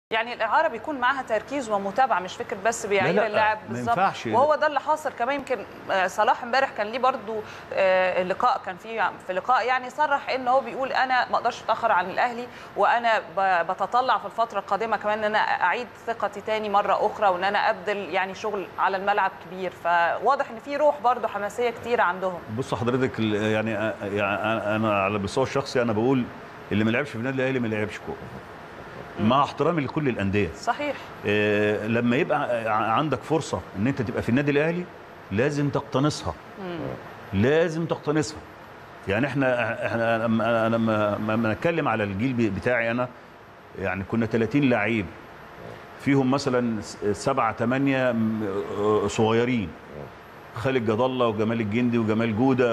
يعني الاعاره بيكون معاها تركيز ومتابعه مش فكره بس بيعير لا، اللاعب ما بالظبط ينفعش. وهو ده اللي حاصل كمان يمكن آه، صلاح امبارح كان ليه برضو آه، اللقاء كان فيه في لقاء يعني صرح ان هو بيقول انا ما اقدرش اتاخر عن الاهلي وانا ب- بتطلع في الفتره القادمه كمان ان انا اعيد ثقتي تاني مره اخرى وان انا ابذل يعني شغل على الملعب كبير فواضح ان في روح برضو حماسيه كتير عندهم بص حضرتك ال- يعني يعني انا على المستوى الشخصي انا بقول اللي ما لعبش في النادي الاهلي ما لعبش كوره مع احترامي لكل الانديه صحيح آه، لما يبقى ع- عندك فرصه ان انت تبقى في النادي الاهلي لازم تقتنصها لازم تقتنصها يعني احنا احنا لما أنا لما لما نتكلم على الجيل بي- بتاعي انا يعني كنا 30 لعيب فيهم مثلا س- سبعة ثمانية م- آه، صغيرين خالد جد الله وجمال الجندي وجمال جودة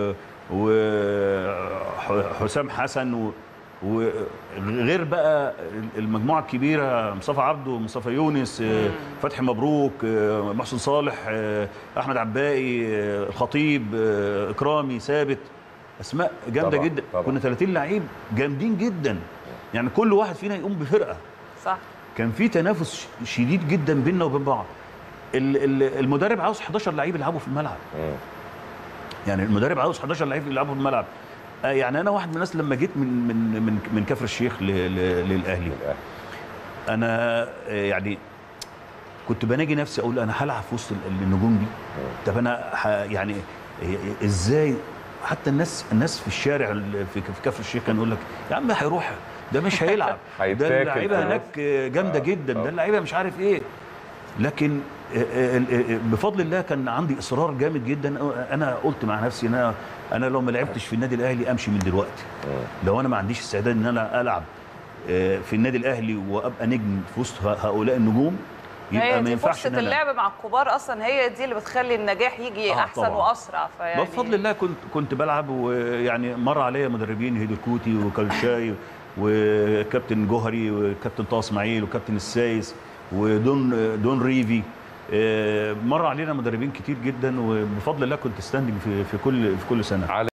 وحسام حسن و وغير بقى المجموعه الكبيره مصطفى عبده مصطفى يونس آه، فتحي مبروك آه، محسن صالح آه، احمد عباقي آه، الخطيب آه، اكرامي ثابت اسماء جامده طبعاً، جدا طبعاً. كنا 30 لعيب جامدين جدا يعني كل واحد فينا يقوم بفرقه صح كان في تنافس ش- شديد جدا بيننا وبين بعض ال- ال- المدرب عاوز 11 لعيب يلعبوا في الملعب مم. يعني المدرب عاوز 11 لعيب يلعبوا في الملعب آه، يعني انا واحد من الناس لما جيت من من من من كفر الشيخ ل- ل- للاهلي الأهلي. انا آه، يعني كنت بناجي نفسي اقول انا هلعب في وسط ال- النجوم دي طب انا ح- يعني إيه- ازاي حتى الناس الناس في الشارع ال- في في كفر الشيخ كان يقول لك يا عم هيروح ده مش هيلعب ده هيتاكل اللعيبه خلاص. هناك جامده آه، جدا آه. ده اللعيبه مش عارف ايه لكن آه، آه، آه، بفضل الله كان عندي اصرار جامد جدا انا قلت مع نفسي ان انا انا لو ما لعبتش في النادي الاهلي امشي من دلوقتي لو انا ما عنديش استعداد ان انا العب آه، في النادي الاهلي وابقى نجم في وسط هؤلاء النجوم هي يبقى ما دي ينفعش فرصه ان انا اللعب مع الكبار اصلا هي دي اللي بتخلي النجاح يجي آه، احسن طبعاً. واسرع فيعني بفضل الله كنت كنت بلعب ويعني مر عليا مدربين هيدو كوتي وكالشاي وكابتن جوهري وكابتن طه اسماعيل وكابتن السايس ودون دون ريفي آه، مر علينا مدربين كتير جدا وبفضل الله كنت ستاندنج في في كل في كل سنه على